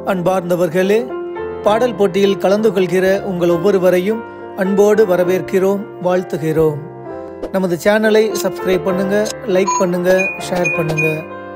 அன்பார்ந்தவர்களே பாடல் போட்டியில் கலந்து கொள்கிற உங்கள் ஒவ்வொருவரையும் அன்போடு வரவேற்கிறோம் வாழ்த்துகிறோம் நமது சேனலை சப்ஸ்கிரைப் பண்ணுங்க லைக் பண்ணுங்க ஷேர் பண்ணுங்க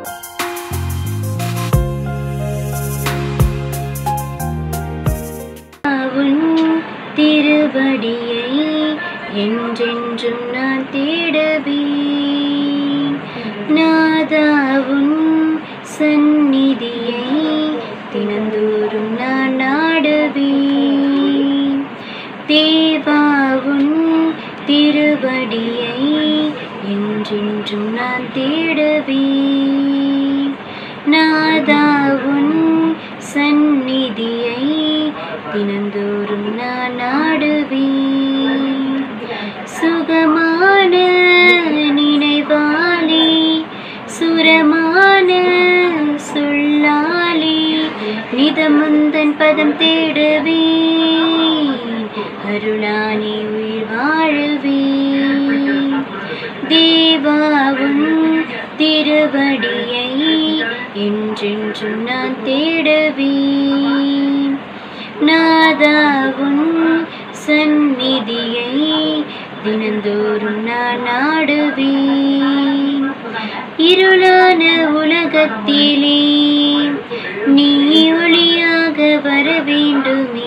உன் திருவடியை என்றென்றும் நான் தேடுவேன் நாதாவுன் சந்நிதியை தினந்தோறும் நான் நாடுவேன் தேவாவுன் திருவடியை என்றென்றும் நான் தேடுவேன் நாதாவுன் சந்நிதியை தினந்தோறும் நான் நாடுவேன் சுகமான நினைவாலே சுரமான சொல்லாலே நிதமுந்தன் பதம் தேடுவேன் அருளானே உயிர் வாழுவேன் தேவாவும் திருவடியை என்றென்றும் நான் தேடுவேன் நாதாவும் சந்நிதியை தினந்தோறும் நான் நாடுவேன் இருளான உலகத்திலே நீ ஒளியாக வர வேண்டுமே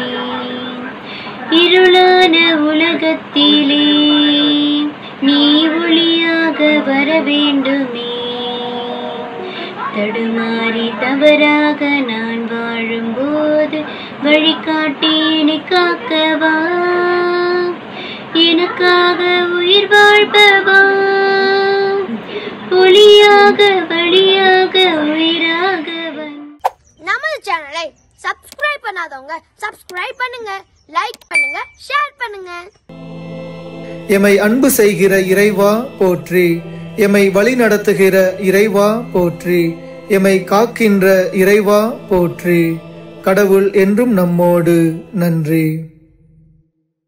இருளான உலகத்திலே நீ ஒளியாக வர வேண்டுமே தடுமாறி தவறாக நான் வாழும்போது வழிகாட்டி என்னை காக்கவா எனக்காக உயிர் வாழ்பவா ஒளியாக வழியாக உயிராகவன் நமது சேனலை சப்ஸ்கிரைப் பண்ணாதவங்க சப்ஸ்கிரைப் பண்ணுங்க லைக் பண்ணுங்க ஷேர் பண்ணுங்க எமை அன்பு செய்கிற இறைவா போற்றி எமை வழி நடத்துகிற இறைவா போற்றி எமை காக்கின்ற இறைவா போற்றி கடவுள் என்றும் நம்மோடு நன்றி